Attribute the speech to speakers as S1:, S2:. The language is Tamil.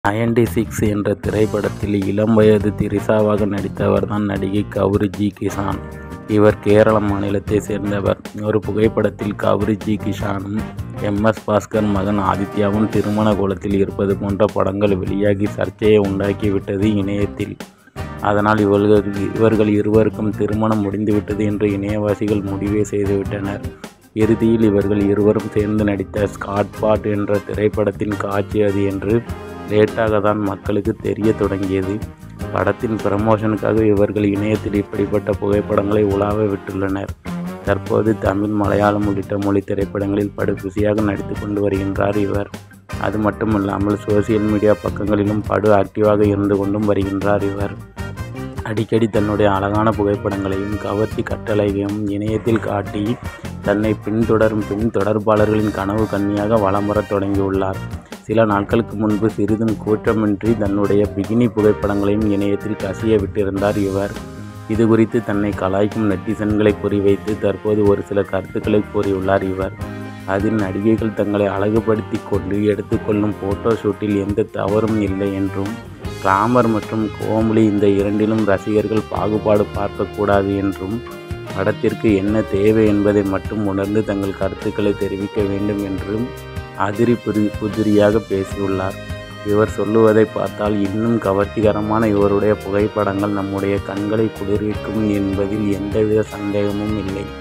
S1: நைன்டி சிக்ஸ் என்ற திரைப்படத்தில் இளம் வயது திரிஷாவாக நடித்தவர்தான் நடிகை கௌரி ஜி கிஷான் இவர் கேரள மாநிலத்தைச் சேர்ந்தவர் ஒரு புகைப்படத்தில் கௌரி ஜி கிஷானும் எம் எஸ் பாஸ்கர் மகன் ஆதித்யாவும் திருமண கோலத்தில் இருப்பது போன்ற படங்கள் வெளியாகி சர்ச்சையை உண்டாக்கிவிட்டது இணையத்தில் அதனால் இவர்கள் இவர்கள் இருவருக்கும் திருமணம் முடிந்துவிட்டது என்று இணையவாசிகள் முடிவே செய்துவிட்டனர் இறுதியில் இவர்கள் இருவரும் சேர்ந்து நடித்த ஸ்காட் பாட் என்ற திரைப்படத்தின் காட்சி அது என்று லேட்டாக தான் மக்களுக்கு தெரிய தொடங்கியது படத்தின் ப்ரமோஷனுக்காக இவர்கள் இணையத்தில் இப்படிப்பட்ட புகைப்படங்களை உலாவ விட்டுள்ளனர் தற்போது தமிழ் மலையாளம் உள்ளிட்ட மொழி திரைப்படங்களில் படு பிஸியாக நடித்து கொண்டு வருகின்றார் இவர் அது மட்டுமல்லாமல் சோசியல் மீடியா பக்கங்களிலும் படு ஆக்டிவாக இருந்து கொண்டும் வருகின்றார் இவர் அடிக்கடி தன்னுடைய அழகான புகைப்படங்களையும் கவர்ச்சி கட்டளையையும் இணையத்தில் காட்டி தன்னை பின்தொடரும் பின் தொடர்பாளர்களின் கனவு கன்னியாக வலம் வரத் தொடங்கியுள்ளார் சில நாட்களுக்கு முன்பு சிறிதும் கூற்றமின்றி தன்னுடைய பிகினி புகைப்படங்களையும் இணையத்தில் கசிய விட்டிருந்தார் இவர் இது குறித்து தன்னை கலாய்க்கும் நெட்டிசன்களை குறிவைத்து தற்போது ஒரு சில கருத்துக்களை கூறியுள்ளார் இவர் அதில் நடிகைகள் தங்களை அழகுபடுத்தி கொண்டு எடுத்துக்கொள்ளும் போட்டோ ஷூட்டில் எந்த தவறும் இல்லை என்றும் கிளாமர் மற்றும் கோமளி இந்த இரண்டிலும் ரசிகர்கள் பாகுபாடு பார்க்கக்கூடாது என்றும் படத்திற்கு என்ன தேவை என்பதை மட்டும் உணர்ந்து தங்கள் கருத்துக்களை தெரிவிக்க வேண்டும் என்றும் அதிரி புரி புதிரியாக பேசியுள்ளார் இவர் சொல்லுவதை பார்த்தால் இன்னும் கவர்ச்சிகரமான இவருடைய புகைப்படங்கள் நம்முடைய கண்களை குளிர்விக்கும் என்பதில் எந்தவித சந்தேகமும் இல்லை